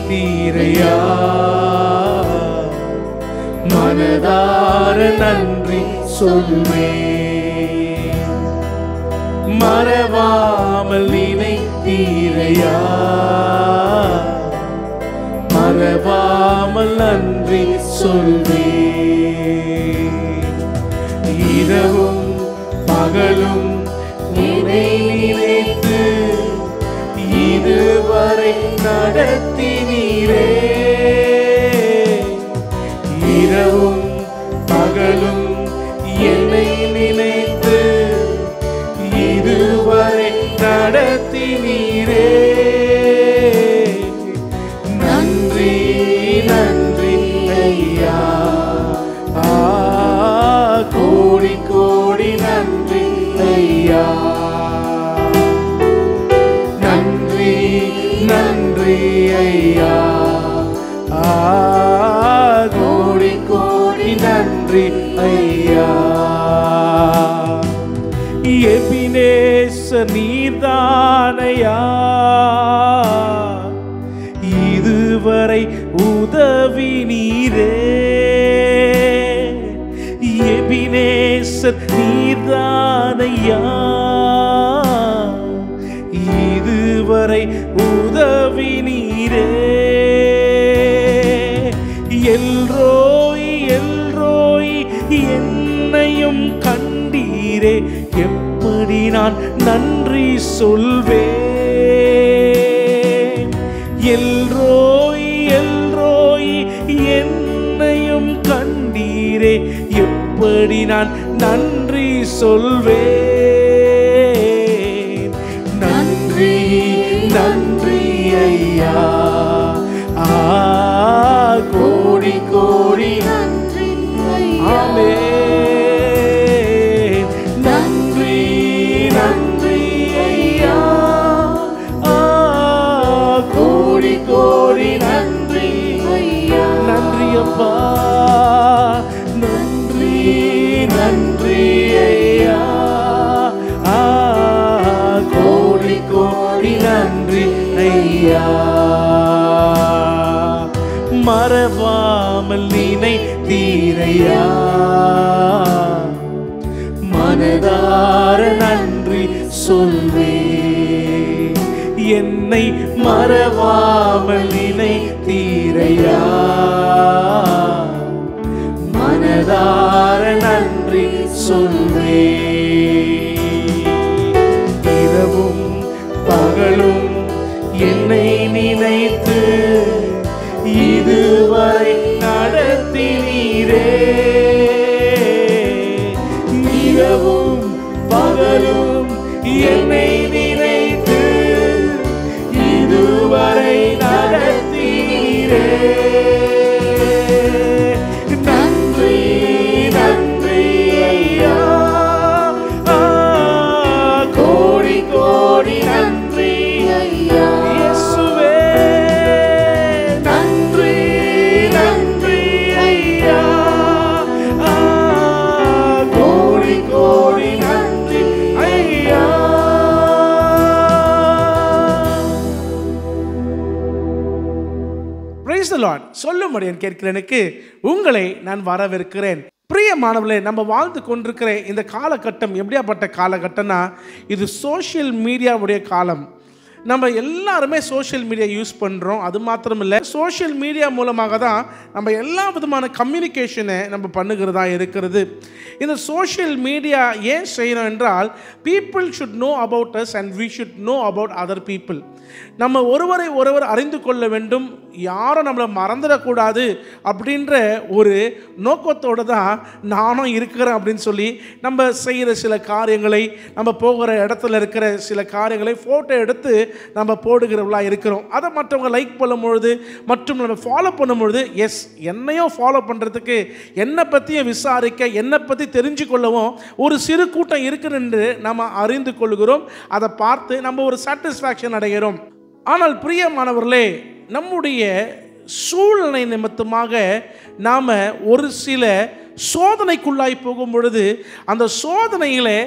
நினைத்தீரையா மனதார நன்றி சொல்வே மறவாமல் நினைத்தீரையா மறவாமல் நன்றி சொல்வே இரவும் பகலும் நினை நினைத்து இதுவரை நடத்தினீரே இரவும் பகலும் என்னை நினைத்து இதுவரை நடத்தினீரே நன்றி நன்றி ஐயா ஆ கோடி கோடி நன்றி ஐயா நன்றி நன்றி ஐயா ஆ கோடி கோடி நன்றி ஐயா எபினேச நீர்தானையா இதுவரை உதவி நீரே எபினேசர் நீர்தானையா இதுவரை உதவி நீரே எல்ரோய் எல்ரோய் என்னையும் கண்டீரே எப்படி நான் நன்றி சொல்வேன் எல்ரோய் எல்ரோய் என்னையும் கண்டீரே எப்படி நான் நன்றி சொல்வேன் நன்றி நன்றி ஐயா ஆ கோடி கோடி நன்றி ஐயா ஆமென் நன்றி நன்றி ஐயா ஆ கோடி கோடி நன்றி ஐயா நன்றி அப்பா நன்றி நன்றி ஐயா ஆ கோடி கோடி நன்றி ஐயா மறவாமல் நினைத்தீரையா மனதார நன்றி சொல்வே என்னை மறவாமல் நினைத்தீரையா மனதார நன்றி சொல்வே இரவும் பகலும் என்னை நினைத்து இதுவரை நடத்தினீரே இரவும் பகலும் என்னை நினைத்து இதுவரை நடத்தினீரே நன்றி நன்றி ஐயா ஆ, கோடி கோடி நன்றி ஐயா இயேசுவே நன்றி நன்றி ஐயா ஆ, கோடி கோடி நன்றி ஐயா பிரைஸ் லார்ட் சொல்லும்படியன் கேட்கிறேனுக்கு உங்களை நான் வரவேற்கிறேன் பிரியமானவர்களே நம்ம வாழ்ந்து கொண்டிருக்கிற இந்த காலகட்டம் எப்படியாப்பட்ட காலகட்டம்னா இது சோஷியல் மீடியாவுடைய காலம் நம்ம எல்லாருமே சோஷியல் மீடியா யூஸ் பண்ணுறோம் அது மாத்திரம் இல்லை சோஷியல் மீடியா மூலமாக தான் நம்ம எல்லா விதமான கம்யூனிகேஷனை நம்ம பண்ணுகிறதா இருக்கிறது இந்த சோஷியல் மீடியா ஏன் செய்யணும் என்றால் people should know about us and we should know about other people நம்ம ஒருவரை ஒருவர் அறிந்து கொள்ள வேண்டும் யாரும் நம்மளை மறந்துடக்கூடாது அப்படின்ற ஒரு நோக்கத்தோடு தான் நானும் இருக்கிறேன் அப்படின்னு சொல்லி நம்ம செய்கிற சில காரியங்களை நம்ம போகிற இடத்துல இருக்கிற சில காரியங்களை ஃபோட்டோ எடுத்து நம்ம போடுகிறவர்களா இருக்கிறோம் அதை மற்றவங்க லைக் பண்ணும்பொழுது மற்றும் நம்ம ஃபாலோ பண்ணும்பொழுது எஸ் என்னையும் ஃபாலோ பண்ணுறதுக்கு என்னை பற்றியும் விசாரிக்க என்னை பற்றி தெரிஞ்சு கொள்ளவும் ஒரு சிறு கூட்டம் இருக்குன்னு என்று நம்ம அறிந்து கொள்கிறோம் அதை பார்த்து நம்ம ஒரு சாட்டிஸ்ஃபேக்ஷன் அடைகிறோம் ஆனால் பிரியமானவர்களே நம்முடைய சூழ்நிலை நிமித்தமாக நாம் ஒரு சில சோதனைக்குள்ளாய் போகும் பொழுது அந்த சோதனையிலே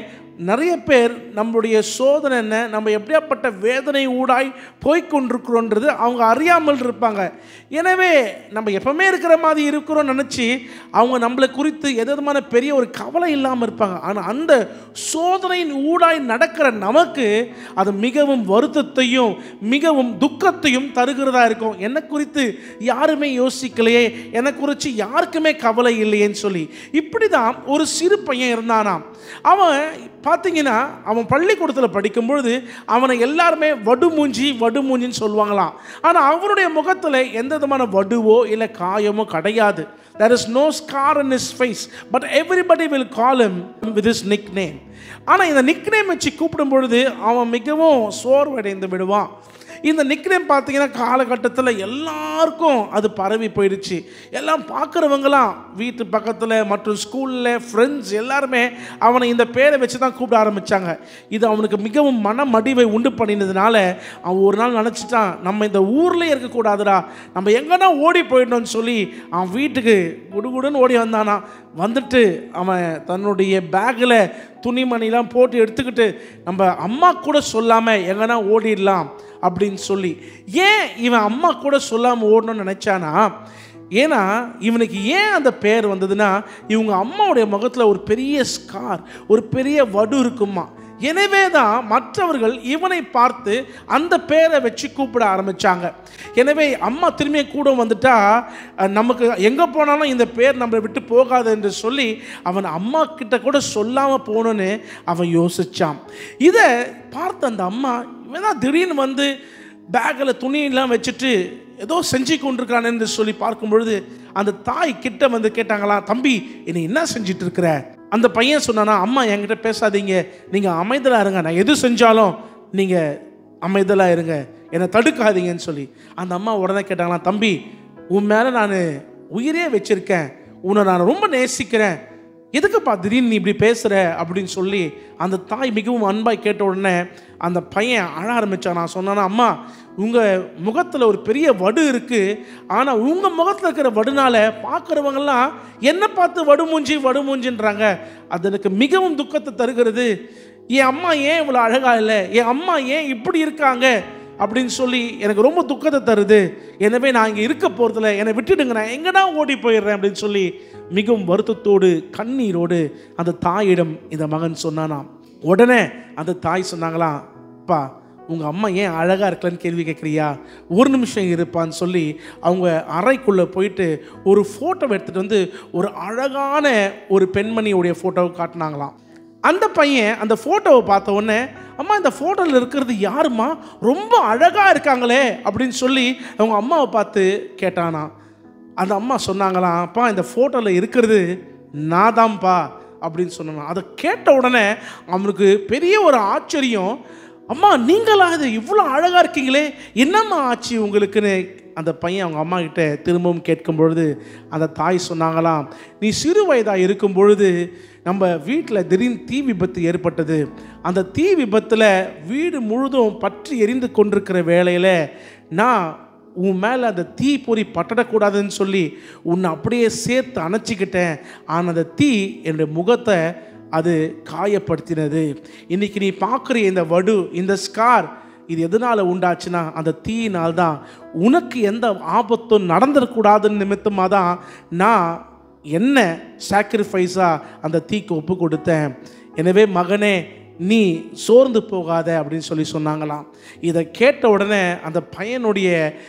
நிறைய பேர் நம்முடைய சோதனை என்ன நம்ம எப்படியாப்பட்ட வேதனை ஊடாய் போய்க்கொண்டிருக்கிறோன்றது அவங்க அறியாமல் இருப்பாங்க எனவே நம்ம எப்பவுமே இருக்கிற மாதிரி இருக்கிறோம்னு நினச்சி அவங்க நம்மளை குறித்து எது விதமான பெரிய ஒரு கவலை இல்லாமல் இருப்பாங்க ஆனால் அந்த சோதனையின் ஊடாய் நடக்கிற நமக்கு அது மிகவும் வருத்தத்தையும் மிகவும் துக்கத்தையும் தருகிறதா இருக்கும் என்னை குறித்து யாருமே யோசிக்கலையே என்னை குறித்து யாருக்குமே கவலை இல்லையேன்னு சொல்லி இப்படி தான் ஒரு சிறு பையன் இருந்தானாம் அவன் பார்த்தீங்கன்னா அவன் பள்ளிக்கூடத்தில் படிக்கும் பொழுது அவனை எல்லாருமே வடுமூஞ்சி வடுமூஞ்சின்னு சொல்லுவாங்களாம் ஆனால் அவனுடைய முகத்தில் எந்த விதமான வடுவோ இல்லை காயமோ கிடையாது there is no scar in his face but everybody will call him with his nickname ஆனால் இந்த நிக்னேம் வச்சு கூப்பிடும் பொழுது அவன் மிகவும் சோர்வடைந்து விடுவான் இந்த நிக்னேம் பார்த்தீங்கன்னா காலகட்டத்தில் எல்லாருக்கும் அது பரவி போயிடுச்சு எல்லாம் பார்க்குறவங்களாம் வீட்டு பக்கத்தில் மற்றும் ஸ்கூலில் ஃப்ரெண்ட்ஸ் எல்லாருமே அவனை இந்த பேரை வச்சு தான் கூப்பிட ஆரம்பித்தாங்க இது அவனுக்கு மிகவும் மனமடிவை உண்டு பண்ணினதுனால அவன் ஒரு நாள் நினச்சிட்டான் நம்ம இந்த ஊர்லேயே இருக்கக்கூடாதுடா நம்ம எங்கன்னா ஓடி போயிடணும்னு சொல்லி அவன் வீட்டுக்கு குடுகுடுன்னு ஓடி வந்தானா வந்துட்டு அவன் தன்னுடைய பேக்கில் துணிமணிலாம் போட்டு எடுத்துக்கிட்டு நம்ம அம்மா கூட சொல்லாமல் எங்கன்னா ஓடிடலாம் அப்படின்னு சொல்லி ஏன் இவன் அம்மா கூட சொல்லாமல் ஓடணும்னு நினச்சானா ஏன்னா இவனுக்கு ஏன் அந்த பேர் வந்ததுன்னா இவங்க அம்மாவுடைய முகத்தில் ஒரு பெரிய ஸ்கார் ஒரு பெரிய வடு இருக்குமா எனவே தான் மற்றவர்கள் இவனை பார்த்து அந்த பேரை வச்சு கூப்பிட ஆரம்பித்தாங்க எனவே அம்மா திரும்பிய கூட வந்துட்டா அஹ், நமக்கு எங்கே போனாலும் இந்த பேர் நம்மளை விட்டு போகாது என்று சொல்லி அவன் அம்மா கிட்ட கூட சொல்லாமல் போகணுன்னு அவன் யோசிச்சான் இதை பார்த்த அந்த அம்மா இவன் தான் திடீர்னு வந்து பேக்கில் துணியெல்லாம் வச்சுட்டு ஏதோ செஞ்சு கொண்டிருக்கான் என்று சொல்லி பார்க்கும் பொழுது அந்த தாய் கிட்ட வந்து கேட்டாங்களாம் தம்பி என்னை என்ன செஞ்சிட்டு இருக்கிற அந்த பையன் சொன்னானா அம்மா என்கிட்ட பேசாதீங்க நீங்கள் அமைதலாக இருங்க நான் எது செஞ்சாலும் நீங்கள் அமைதலாக இருங்க என்னை தடுக்காதீங்கன்னு சொல்லி அந்த அம்மா உடனே கேட்டாங்களாம் தம்பி உன் மேலே நான் உயிரே வச்சிருக்கேன் உன்னை நான் ரொம்ப நேசிக்கிறேன் எதுக்குப்பா திடீர்னு நீ இப்படி பேசுகிற அப்படின்னு சொல்லி அந்த தாய் மிகவும் அன்பாய் கேட்ட உடனே அந்த பையன் அழ ஆரம்பித்தான் நான் சொன்னானா அம்மா உங்கள் முகத்தில் ஒரு பெரிய வடு இருக்குது ஆனால் உங்கள் முகத்தில் இருக்கிற வடுனால பார்க்குறவங்கெல்லாம் என்ன பார்த்து வடுமூஞ்சி வடுமூஞ்சின்றாங்க அது எனக்கு மிகவும் துக்கத்தை தருகிறது என் அம்மா ஏன் இவ்வளோ அழகா இல்லை என் அம்மா ஏன் இப்படி இருக்காங்க அப்படின்னு சொல்லி எனக்கு ரொம்ப துக்கத்தை தருது எனவே நான் இங்கே இருக்க போகிறதில்ல என்னை விட்டுடுங்க நான் எங்கடா ஓடி போயிடுறேன் அப்படின்னு சொல்லி மிகவும் வருத்தத்தோடு கண்ணீரோடு அந்த தாயிடம் இந்த மகன் சொன்னானாம் உடனே அந்த தாய் சொன்னாங்களாம் அப்பா உங்கள் அம்மா ஏன் அழகாக இருக்கலன்னு கேள்வி கேட்குறியா ஒரு நிமிஷம் இருப்பான்னு சொல்லி அவங்க அறைக்குள்ளே போயிட்டு ஒரு ஃபோட்டோ எடுத்துகிட்டு வந்து ஒரு அழகான ஒரு பெண்மணியுடைய ஃபோட்டோவை காட்டினாங்களாம் அந்த பையன் அந்த ஃபோட்டோவை பார்த்த உடனே அம்மா இந்த ஃபோட்டோவில் இருக்கிறது யாரும்மா ரொம்ப அழகாக இருக்காங்களே அப்படின்னு சொல்லி அவங்க அம்மாவை பார்த்து கேட்டானா அந்த அம்மா சொன்னாங்களாம் அப்பா இந்த ஃபோட்டோவில் இருக்கிறது நான் தான்ப்பா அப்படின்னு சொன்னான் அதை கேட்ட உடனே அவனுக்கு பெரிய ஒரு ஆச்சரியம் அம்மா நீங்களா இது இவ்வளோ அழகாக இருக்கீங்களே என்னம்மா ஆச்சு உங்களுக்குன்னு அந்த பையன் அவங்க அம்மா கிட்ட திரும்பவும் கேட்கும் பொழுது அந்த தாய் சொன்னாங்களாம் நீ சிறு வயதாக இருக்கும் பொழுது நம்ம வீட்டில் திடீர்னு தீ விபத்து ஏற்பட்டது அந்த தீ விபத்தில் வீடு முழுதும் பற்றி எரிந்து கொண்டிருக்கிற வேளையில் நான் உன் மேலே அந்த தீ பொறி பட்டடக்கூடாதுன்னு சொல்லி உன்னை அப்படியே சேர்த்து அணைச்சிக்கிட்டேன் ஆனால் அந்த தீ என்னுடைய முகத்தை அது காயப்படுத்தினது இன்னைக்கு நீ பார்க்குற இந்த வடு இந்த ஸ்கார் இது எதனால் உண்டாச்சுன்னா அந்த தீயினால் தான் உனக்கு எந்த ஆபத்தும் நடந்துடக்கூடாதுன்னு நிமித்தமாக தான் நான் என்ன சாக்ரிஃபைஸாக அந்த தீக்கு ஒப்பு கொடுத்தேன் எனவே மகனே நீ சோர்ந்து போகாத அப்படின்னு சொல்லி சொன்னாங்களாம் இதை கேட்ட உடனே அந்த பையனுடைய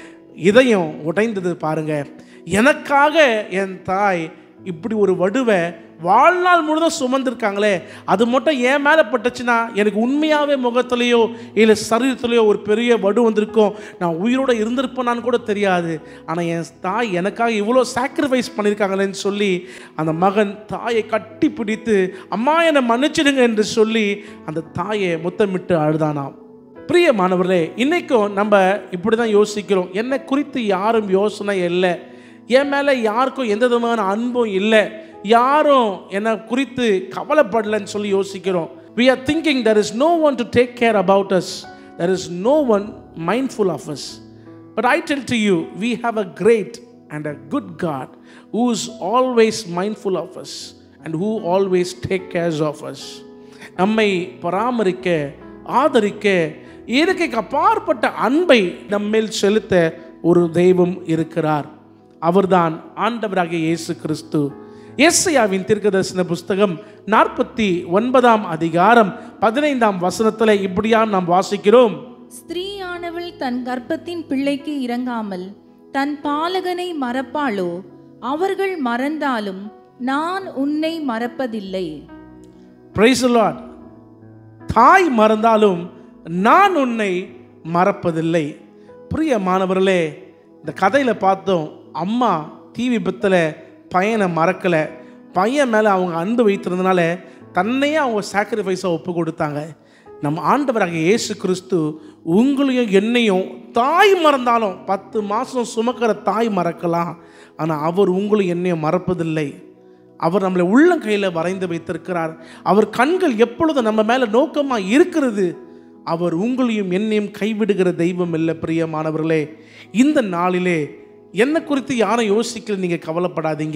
இதயம் உடைந்தது பாருங்க எனக்காக என் தாய் இப்படி ஒரு வடுவை வாழ்நாள் முழுதும் சுமந்திருக்காங்களே அது மட்டும் என் மேலே பட்டுச்சுன்னா எனக்கு உண்மையாகவே முகத்துலேயோ இல்லை சரீரத்துலேயோ ஒரு பெரிய வடு வந்திருக்கும் நான் உயிரோடு இருந்திருப்பேனான்னு கூட தெரியாது ஆனால் என் தாய் எனக்காக இவ்வளோ சாக்ரிஃபைஸ் பண்ணியிருக்காங்களேன்னு சொல்லி அந்த மகன் தாயை கட்டி பிடித்து அம்மா என்னை மன்னிச்சிடுங்க என்று சொல்லி அந்த தாயை முத்தமிட்டு அழுதானாம் பிரியமானவர்களே இன்றைக்கும் நம்ம இப்படி தான் யோசிக்கிறோம் என்னை குறித்து யாரும் யோசனை இல்லை என் மேலே யாருக்கும் எந்த விதமான அன்பும் இல்லை யாரும் என்னை குறித்து கவலைப்படலைன்னு சொல்லி யோசிக்கிறோம் we are thinking there is no one to take care about us there is no one mindful of us but i tell to you we have a great and a good god who is always mindful of us and who always take cares of us நம்மை பராமரிக்க ஆதரிக்க இயற்கைக்கு அப்பாற்பட்ட அன்பை நம்மேல் செலுத்த ஒரு தெய்வம் இருக்கிறார் அவர்தான் ஆண்டவராகிய இயேசு கிறிஸ்து ஏசையாவின் தீர்க்கதரிசன புஸ்தகம் நாற்பத்தி ஒன்பதாம் அதிகாரம் பதினைந்தாம் வசனத்தில் இப்படியா நாம் வாசிக்கிறோம் ஸ்திரீயானவள் தன் கர்ப்பத்தின் பிள்ளைக்கு இறங்காமல் தன் பாலகனை மறப்பாளோ அவர்கள் மறந்தாலும் நான் உன்னை மறப்பதில்லை பிரைஸ் லார்ட் தாய் மறந்தாலும் நான் உன்னை மறப்பதில்லை பிரிய மாணவர்களே இந்த கதையில் பார்த்தோம் அம்மா தீ விபத்தில் பையனை மறக்கலை பையன் மேலே அவங்க அன்பு வைத்திருந்தனால தன்னையே அவங்க சாக்ரிஃபைஸாக ஒப்பு கொடுத்தாங்க நம்ம ஆண்டவராக இயேசு கிறிஸ்து உங்களையும் என்னையும் தாய் மறந்தாலும் பத்து மாதம் சுமக்கிற தாய் மறக்கலாம் ஆனால் அவர் உங்களையும் என்னையும் மறப்பதில்லை அவர் நம்மளை உள்ளங்கையில் வரைந்து வைத்திருக்கிறார் அவர் கண்கள் எப்பொழுதும் நம்ம மேலே நோக்கமாக இருக்கிறது அவர் உங்களையும் என்னையும் கைவிடுகிற தெய்வம் இல்லை பிரியமானவர்களே இந்த நாளிலே என்னை குறித்து யாரும் யோசிக்கல நீங்கள் கவலைப்படாதீங்க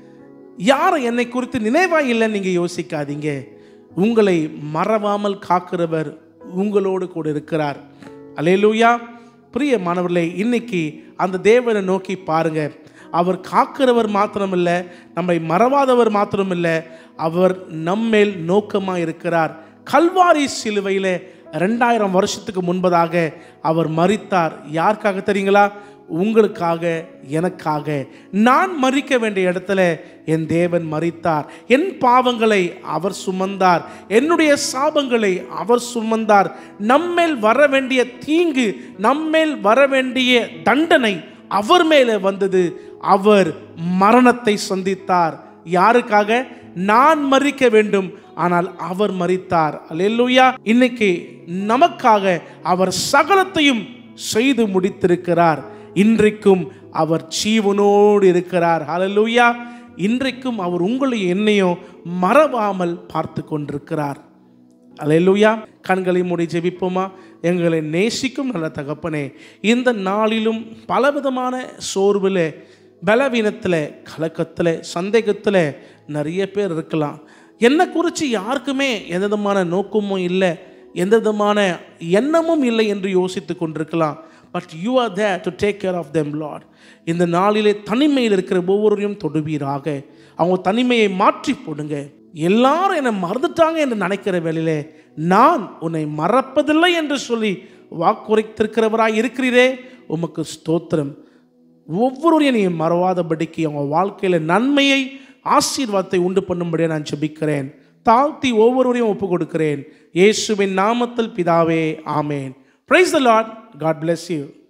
யாரும் என்னை குறித்து நினைவாக இல்லை நீங்கள் யோசிக்காதீங்க உங்களை மறவாமல் காக்கிறவர் உங்களோடு கூட இருக்கிறார் அலேலூயா பிரிய மாணவர்களே இன்னைக்கு அந்த தேவனை நோக்கி பாருங்க அவர் காக்கிறவர் மாத்திரமில்ல நம்மை மறவாதவர் மாத்திரமில்ல அவர் நம்மேல் நோக்கமாக இருக்கிறார் கல்வாரி சிலுவையில் ரெண்டாயிரம் வருஷத்துக்கு முன்பதாக அவர் மறித்தார் யாருக்காக தெரியுங்களா உங்களுக்காக எனக்காக நான் மறிக்க வேண்டிய இடத்துல என் தேவன் மறித்தார் என் பாவங்களை அவர் சுமந்தார் என்னுடைய சாபங்களை அவர் சுமந்தார் நம்மேல் வர வேண்டிய தீங்கு நம்மேல் வர வேண்டிய தண்டனை அவர் மேலே வந்தது அவர் மரணத்தை சந்தித்தார் யாருக்காக நான் மறிக்க வேண்டும் ஆனால் அவர் மறித்தார் அல்லேலூயா இன்னைக்கு நமக்காக அவர் சகலத்தையும் செய்து முடித்திருக்கிறார் இன்றைக்கும் அவர் ஜீவனோடு இருக்கிறார் ஹalleluya இன்றைக்கும் அவர் உங்களையும் என்னையும் மறவாமல் பார்த்து கொண்டிருக்கிறார் அல்லேலூயா கண்களை மூடி ஜெபிப்போமா எங்களை நேசிக்கும் நல்ல தகப்பனே இந்த நாளிலும் பலவிதமான சோர்வில் பலவீனத்தில் கலக்கத்தில் சந்தேகத்தில் நிறைய பேர் இருக்கலாம் என்னை குறித்து யாருக்குமே எந்த விதமான நோக்கமும் இல்லை எந்த விதமான எண்ணமும் இல்லை என்று யோசித்து கொண்டிருக்கலாம் but you are there to take care of them lord இந்த நாளிலே தனிமையில் இருக்கிற ஒவ்வொருவரையும் தொடுவீராக அவங்க தனிமையை மாற்றி போடுங்க எல்லாரும் என்னை மறந்துட்டாங்க என்று நினைக்கிற வேளையிலே நான் உன்னை மறப்பதில்லை என்று சொல்லி வாக்குரைத்திருக்கிறவராய் இருக்கிறீரே உமக்கு ஸ்தோத்திரம் ஒவ்வொருவரையும் நீ மறவாதபடிக்கு அவங்க வாழ்க்கையில் நன்மையை ஆசீர்வாதத்தை உண்டு பண்ணும்படியாக நான் ஜெபிக்கிறேன் தாழ்த்தி ஒவ்வொருவரையும் ஒப்பு கொடுக்கிறேன் இயேசுவின் நாமத்தில் பிதாவே ஆமேன் praise the lord god bless you